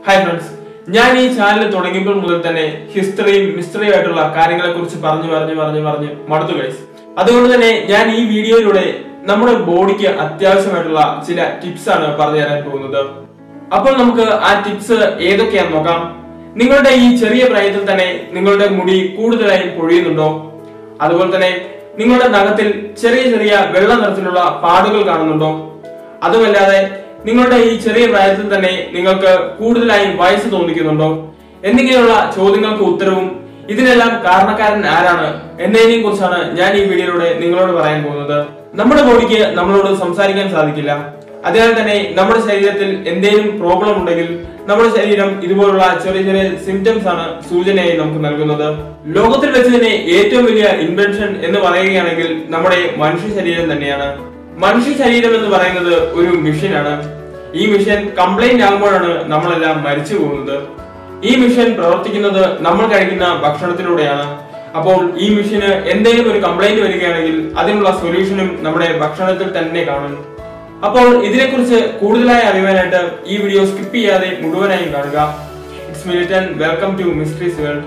hi friends ഞാൻ ഈ channel തുടങ്ങിയപ്പോൾ മുതൽ തന്നെ ഹിസ്റ്ററിയും മിസ്റ്ററിയും ആയിട്ടുള്ള കാര്യങ്ങളെ കുറിച്ച് പറഞ്ഞു പറഞ്ഞു പറഞ്ഞു പറഞ്ഞ് മടുത്തു ഗൈസ് അതുകൊണ്ട് തന്നെ ഞാൻ ഈ വീഡിയോയിലൂടെ നമ്മുടെ ബോഡിക്ക് അത്യാവശ്യമായിട്ടുള്ള ചില ടിപ്സ് ആണ് പറഞ്ഞു തരാൻ പോകുന്നത് അപ്പോൾ നമുക്ക് ആ ടിപ്സ് ഏതൊക്കെയാന്ന് നോക്കാം നിങ്ങളുടെ ഈ ചെറിയ പ്രായത്തിൽ തന്നെ നിങ്ങളുടെ മുടി കൂടുതലായി പൊഴിയുന്നുണ്ടോ അതുപോലെ തന്നെ നിങ്ങളുടെ നഖത്തിൽ ചെറിയ ചെറിയ വെള്ള നിറത്തിലുള്ള പാടുകൾ കാണുന്നുണ്ടോ അതുമല്ലാതെ നിങ്ങളുടെ ഈ ചെറിയ പ്രായത്തിൽ തന്നെ നിങ്ങൾക്ക് കൂടുതലായി വയസ്സ് തോന്നിക്കുന്നുണ്ടോ എന്നിങ്ങനെയുള്ള ചോദ്യങ്ങൾക്ക് ഉത്തരവും ഇതിനെല്ലാം കാരണക്കാരൻ ആരാണ് എന്നതിനെയും കുറിച്ചാണ് ഞാൻ ഈ വീഡിയോയിലൂടെ നിങ്ങളോട് പറയാൻ പോകുന്നത് നമ്മുടെ ബോഡിക്ക് നമ്മളോട് സംസാരിക്കാൻ സാധിക്കില്ല അതിനാൽ തന്നെ നമ്മുടെ ശരീരത്തിൽ എന്തെങ്കിലും പ്രോബ്ലം ഉണ്ടെങ്കിൽ നമ്മുടെ ശരീരം ഇതുപോലുള്ള ചെറിയ ചെറിയ സിംറ്റംസ് ആണ് സൂചനയായി നമുക്ക് നൽകുന്നത് ലോകത്തിൽ വെച്ച് തന്നെ ഏറ്റവും വലിയ ഇൻവെൻഷൻ എന്ന് പറയുകയാണെങ്കിൽ നമ്മുടെ മനുഷ്യ ശരീരം തന്നെയാണ് മനുഷ്യ ശരീരം എന്ന് പറയുന്നത് ഒരു മിഷനാണ് ഈ മിഷൻ കംപ്ലൈന്റ് ആകുമ്പോഴാണ് നമ്മളെല്ലാം മരിച്ചു പോകുന്നത് ഈ മിഷൻ പ്രവർത്തിക്കുന്നത് നമ്മൾ കഴിക്കുന്ന ഭക്ഷണത്തിലൂടെയാണ് അപ്പോൾ ഈ മിഷന് എന്തെങ്കിലും ഒരു കംപ്ലൈന്റ് വരികയാണെങ്കിൽ അതിനുള്ള സൊല്യൂഷനും നമ്മുടെ ഭക്ഷണത്തിൽ തന്നെ കാണും അപ്പോൾ ഇതിനെക്കുറിച്ച് കൂടുതലായി അറിയാനായിട്ട് ഈ വീഡിയോ സ്കിപ്പ് ചെയ്യാതെ മുഴുവനായും കാണുക ഇറ്റ്സ് മിലിറ്റൻ വെൽക്കം ടു മിസ്റ്ററീസ് വേൾഡ്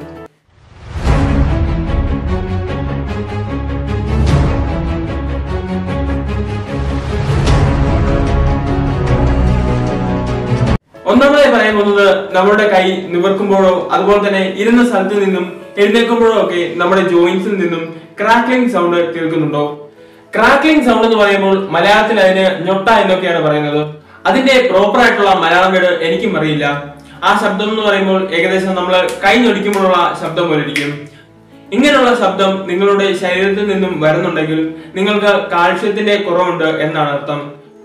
ഒന്നാമതായി പറയാൻ പോകുന്നത് നമ്മുടെ കൈ നിവർക്കുമ്പോഴോ അതുപോലെ തന്നെ ഇരുന്ന സ്ഥലത്ത് നിന്നും എഴുന്നേൽക്കുമ്പോഴോ ഒക്കെ നമ്മുടെ ജോയിന്റ്സിൽ നിന്നും ക്രാക്ലിംഗ് സൗണ്ട് കേൾക്കുന്നുണ്ടോ ക്രാക്ലിംഗ് സൗണ്ട് എന്ന് പറയുമ്പോൾ മലയാളത്തിൽ അതിന് ഞൊട്ട എന്നൊക്കെയാണ് പറയുന്നത് അതിന്റെ പ്രോപ്പർ ആയിട്ടുള്ള മലയാളം വേർഡ് എനിക്കും അറിയില്ല ആ ശബ്ദം എന്ന് പറയുമ്പോൾ ഏകദേശം നമ്മൾ കൈ ഞൊടിക്കുമ്പോഴുള്ള ശബ്ദം പോലെ ഇരിക്കും ഇങ്ങനെയുള്ള ശബ്ദം നിങ്ങളുടെ ശരീരത്തിൽ നിന്നും വരുന്നുണ്ടെങ്കിൽ നിങ്ങൾക്ക് കാൽഷ്യത്തിന്റെ കുറവുണ്ട് എന്നാണ് അർത്ഥം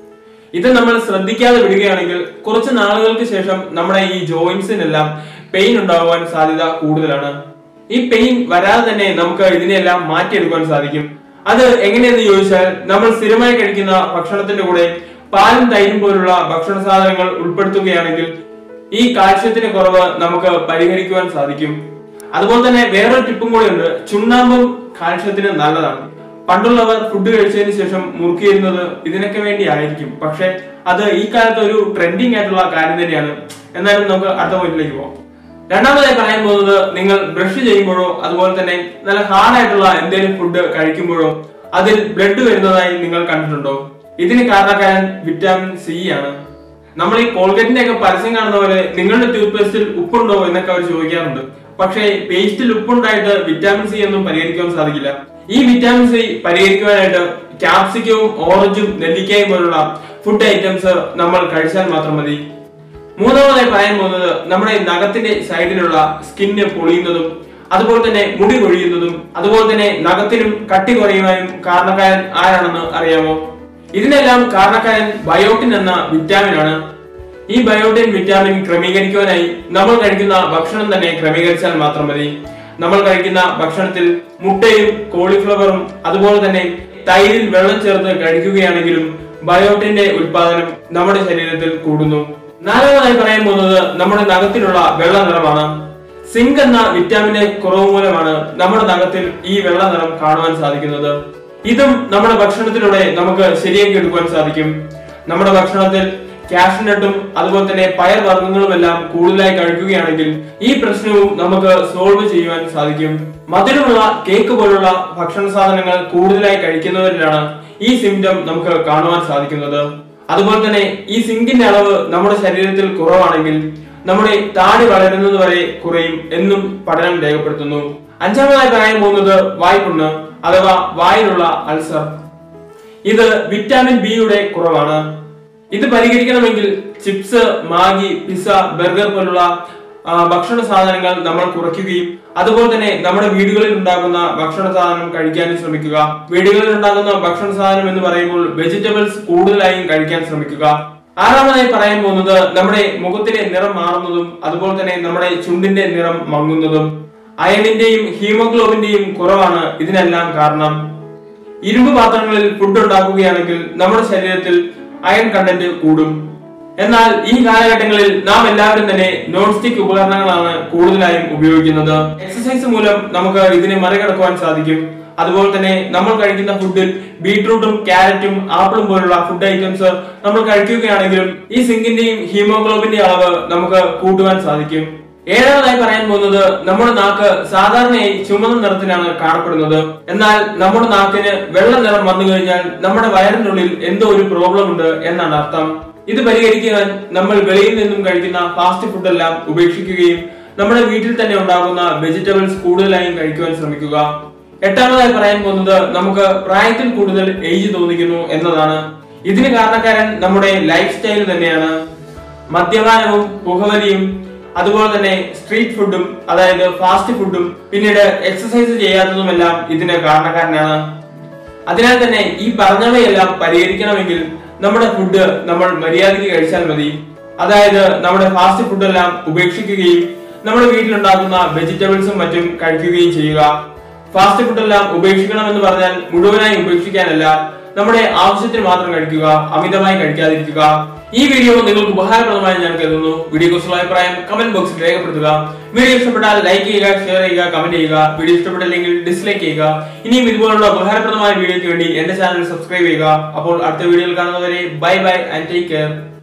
ഇത് നമ്മൾ ശ്രദ്ധിക്കാതെ വിടുകയാണെങ്കിൽ കുറച്ച് നാളുകൾക്ക് ശേഷം നമ്മുടെ ഈ ജോയിന്റ്സിനെല്ലാം പെയിൻ ഉണ്ടാകുവാൻ സാധ്യത കൂടുതലാണ് ഈ പെയിൻ വരാതെ തന്നെ നമുക്ക് ഇതിനെല്ലാം മാറ്റിയെടുക്കാൻ സാധിക്കും അത് എങ്ങനെയെന്ന് ചോദിച്ചാൽ നമ്മൾ സ്ഥിരമായി കഴിക്കുന്ന ഭക്ഷണത്തിന്റെ കൂടെ പാലും തൈരും പോലുള്ള ഭക്ഷണ സാധനങ്ങൾ ഉൾപ്പെടുത്തുകയാണെങ്കിൽ ഈ കാൽഷ്യത്തിന്റെ കുറവ് നമുക്ക് പരിഹരിക്കുവാൻ സാധിക്കും അതുപോലെ തന്നെ വേറൊരു ടിപ്പും കൂടെ ഉണ്ട് ചുണ്ണാമ്പും കാൽഷ്യത്തിന് നല്ലതാണ് പണ്ടുള്ളവർ ഫുഡ് കഴിച്ചതിന് ശേഷം മുറുക്കിയിരുന്നത് ഇതിനൊക്കെ വേണ്ടി ആയിരിക്കും പക്ഷെ അത് ഈ കാലത്ത് ഒരു ട്രെൻഡിങ് ആയിട്ടുള്ള കാര്യം തന്നെയാണ് എന്നാലും നമുക്ക് അടുത്ത പോയിന്റിലേക്ക് പോകാം രണ്ടാമതായി പറയാൻ പോകുന്നത് നിങ്ങൾ ബ്രഷ് ചെയ്യുമ്പോഴോ അതുപോലെ തന്നെ നല്ല ഹാർഡ് ആയിട്ടുള്ള എന്തെങ്കിലും ഫുഡ് കഴിക്കുമ്പോഴോ അതിൽ ബ്ലഡ് വരുന്നതായി നിങ്ങൾ കണ്ടിട്ടുണ്ടോ ഇതിന് കാരണക്കാരൻ വിറ്റാമിൻ സി ആണ് നമ്മൾ ഈ കോൾഗേറ്റിന്റെ ഒക്കെ പരസ്യം കാണുന്ന പോലെ നിങ്ങളുടെ ടൂത്ത് പേസ്റ്റിൽ ഉപ്പുണ്ടോ എന്നൊക്കെ അവർ ചോദിക്കാറുണ്ട് പക്ഷേ പേസ്റ്റിൽ ഉപ്പുണ്ടായിട്ട് വിറ്റാമിൻ സി ഒന്നും പരിഹരിക്കാൻ സാധിക്കില്ല ഈ വിറ്റാമിൻ സി പരിഹരിക്കുവാനായിട്ട് ക്യാപ്സിക്കവും ഓറഞ്ചും നെല്ലിക്കയും പോലുള്ള ഫുഡ് ഐറ്റംസ് നമ്മൾ കഴിച്ചാൽ മാത്രം മതി മൂന്നാമതായി പറയാൻ പോകുന്നത് നമ്മുടെ നഖത്തിന്റെ സൈഡിലുള്ള സ്കിന്ന് പൊളിയുന്നതും അതുപോലെ തന്നെ മുടി കൊഴിയുന്നതും അതുപോലെ തന്നെ നഖത്തിനും കട്ടി കുറയുവാനും കാരണക്കാരൻ ആരാണെന്ന് അറിയാമോ ഇതിനെല്ലാം കാരണക്കാരൻ ബയോട്ടിൻ എന്ന വിറ്റാമിൻ ആണ് ഈ ബയോട്ടിൻ വിറ്റാമിൻ ക്രമീകരിക്കുവാനായി നമ്മൾ കഴിക്കുന്ന ഭക്ഷണം തന്നെ ക്രമീകരിച്ചാൽ മാത്രം മതി നമ്മൾ കഴിക്കുന്ന ഭക്ഷണത്തിൽ മുട്ടയും കോളിഫ്ലവറും അതുപോലെ തന്നെ തൈരിൽ വെള്ളം ചേർത്ത് കഴിക്കുകയാണെങ്കിലും ബയോട്ടിന്റെ ഉൽപാദനം നമ്മുടെ ശരീരത്തിൽ കൂടുന്നു നാലാമതായി പറയാൻ പോകുന്നത് നമ്മുടെ നഖത്തിലുള്ള വെള്ള നിറമാണ് സിങ്ക് എന്ന വിറ്റാമിന്റെ കുറവ് മൂലമാണ് നമ്മുടെ നഖത്തിൽ ഈ വെള്ള നിറം കാണുവാൻ സാധിക്കുന്നത് ഇതും നമ്മുടെ ഭക്ഷണത്തിലൂടെ നമുക്ക് ശരിയാക്കി എടുക്കുവാൻ സാധിക്കും നമ്മുടെ ഭക്ഷണത്തിൽ കാഷ്നട്ടും അതുപോലെ തന്നെ പയർ വർഗ്ഗങ്ങളും എല്ലാം കൂടുതലായി കഴിക്കുകയാണെങ്കിൽ ഈ പ്രശ്നവും നമുക്ക് സോൾവ് ചെയ്യുവാൻ സാധിക്കും മധുരമുള്ള കേക്ക് പോലുള്ള ഭക്ഷണ സാധനങ്ങൾ കൂടുതലായി കഴിക്കുന്നവരിലാണ് ഈ സിംറ്റം നമുക്ക് കാണുവാൻ സാധിക്കുന്നത് അതുപോലെ തന്നെ ഈ സിങ്കിന്റെ അളവ് നമ്മുടെ ശരീരത്തിൽ കുറവാണെങ്കിൽ നമ്മുടെ താടി വളരുന്നത് വരെ കുറയും എന്നും പഠനം രേഖപ്പെടുത്തുന്നു അഞ്ചാമതായി പറയാൻ പോകുന്നത് വായ്പുണ്ണ് അഥവാ വായിലുള്ള അൾസർ ഇത് വിറ്റാമിൻ ബിയുടെ കുറവാണ് ഇത് പരിഹരിക്കണമെങ്കിൽ ചിപ്സ് മാഗി പിസ്സ ബർഗർ പോലുള്ള ആ, ഭക്ഷണ സാധനങ്ങൾ നമ്മൾ കുറയ്ക്കുകയും അതുപോലെ തന്നെ നമ്മുടെ വീടുകളിൽ ഉണ്ടാകുന്ന ഭക്ഷണ സാധനം കഴിക്കാനും ശ്രമിക്കുക വീടുകളിൽ ഉണ്ടാകുന്ന ഭക്ഷണ സാധനം എന്ന് പറയുമ്പോൾ വെജിറ്റബിൾസ് കൂടുതലായും കഴിക്കാൻ ശ്രമിക്കുക ആറാമതായി പറയാൻ പോകുന്നത് നമ്മുടെ മുഖത്തിന്റെ നിറം മാറുന്നതും അതുപോലെ തന്നെ നമ്മുടെ ചുണ്ടിന്റെ നിറം മങ്ങുന്നതും അയണിന്റെയും ഹീമോഗ്ലോബിന്റെയും കുറവാണ് ഇതിനെല്ലാം കാരണം ഇരുമ്പ് പാത്രങ്ങളിൽ ഫുഡ് ഉണ്ടാക്കുകയാണെങ്കിൽ നമ്മുടെ ശരീരത്തിൽ അയൺ കണ്ടന്റ് കൂടും എന്നാൽ ഈ കാലഘട്ടങ്ങളിൽ നാം എല്ലാവരും തന്നെ നോൺ സ്റ്റിക് ഉപകരണങ്ങളാണ് കൂടുതലായും ഉപയോഗിക്കുന്നത് എക്സസൈസ് മൂലം നമുക്ക് ഇതിനെ മറികടക്കുവാൻ സാധിക്കും അതുപോലെ തന്നെ നമ്മൾ കഴിക്കുന്ന ഫുഡിൽ ബീട്രൂട്ടും ക്യാരറ്റും ആപ്പിളും പോലുള്ള ഫുഡ് ഐറ്റംസ് നമ്മൾ കഴിക്കുകയാണെങ്കിലും ഈ സിങ്കിന്റെയും ഹീമോഗ്ലോബിന്റെയും അളവ് നമുക്ക് കൂട്ടുവാൻ സാധിക്കും ഏഴാമതായി പറയാൻ പോകുന്നത് നമ്മുടെ നാക്ക് സാധാരണയായി ചുമന്ന നിറത്തിലാണ് കാണപ്പെടുന്നത് എന്നാൽ നമ്മുടെ നാക്കിന് വെള്ള നിറം വന്നു കഴിഞ്ഞാൽ നമ്മുടെ വയറിനുള്ളിൽ എന്തോ ഒരു പ്രോബ്ലം ഉണ്ട് എന്നാണ് അർത്ഥം ഇത് പരിഹരിക്കാൻ നമ്മൾ വെളിയിൽ നിന്നും കഴിക്കുന്ന ഫാസ്റ്റ് ഫുഡ് എല്ലാം ഉപേക്ഷിക്കുകയും നമ്മുടെ വീട്ടിൽ തന്നെ ഉണ്ടാകുന്ന വെജിറ്റബിൾസ് കൂടുതലായും കഴിക്കുവാൻ ശ്രമിക്കുക എട്ടാമതായി പറയാൻ പോകുന്നത് നമുക്ക് പ്രായത്തിൽ കൂടുതൽ ഏജ് തോന്നിക്കുന്നു എന്നതാണ് ഇതിന് കാരണക്കാരൻ നമ്മുടെ ലൈഫ് സ്റ്റൈൽ തന്നെയാണ് മദ്യപാനവും പുകവലിയും അതുപോലെ തന്നെ സ്ട്രീറ്റ് ഫുഡും അതായത് ഫാസ്റ്റ് ഫുഡും പിന്നീട് എക്സസൈസ് ചെയ്യാത്തതുമെല്ലാം ഇതിന് കാരണക്കാരനാണ് അതിനാൽ തന്നെ ഈ പറഞ്ഞവയെല്ലാം പരിഹരിക്കണമെങ്കിൽ നമ്മുടെ ഫുഡ് നമ്മൾ മര്യാദയ്ക്ക് കഴിച്ചാൽ മതി അതായത് നമ്മുടെ ഫാസ്റ്റ് ഫുഡെല്ലാം ഉപേക്ഷിക്കുകയും നമ്മുടെ വീട്ടിലുണ്ടാക്കുന്ന വെജിറ്റബിൾസും മറ്റും കഴിക്കുകയും ചെയ്യുക ഫാസ്റ്റ് ഫുഡെല്ലാം ഉപേക്ഷിക്കണമെന്ന് പറഞ്ഞാൽ മുഴുവനായി ഉപേക്ഷിക്കാനല്ല നമ്മുടെ ആവശ്യത്തിന് മാത്രം കഴിക്കുക അമിതമായി കഴിക്കാതിരിക്കുക ഈ വീഡിയോ നിങ്ങൾക്ക് ഉപകാരപ്രദമായി ഞാൻ കരുതുന്നു വീഡിയോ കുറിച്ചുള്ള അഭിപ്രായം കമന്റ് ബോക്സിൽ രേഖപ്പെടുത്തുക വീഡിയോ ഇഷ്ടപ്പെട്ടാൽ ലൈക്ക് ചെയ്യുക ഷെയർ ചെയ്യുക കമന്റ് ചെയ്യുക വീഡിയോ ഇഷ്ടപ്പെട്ടില്ലെങ്കിൽ ഡിസ്ലൈക്ക് ചെയ്യുക ഇനിയും ഇതുപോലുള്ള ഉപകാരപ്രദമായ വീഡിയോയ്ക്ക് വേണ്ടി എന്റെ ചാനൽ സബ്സ്ക്രൈബ് ചെയ്യുക അപ്പോൾ അടുത്ത വീഡിയോയിൽ കാണുന്നവരെ bye bye and take care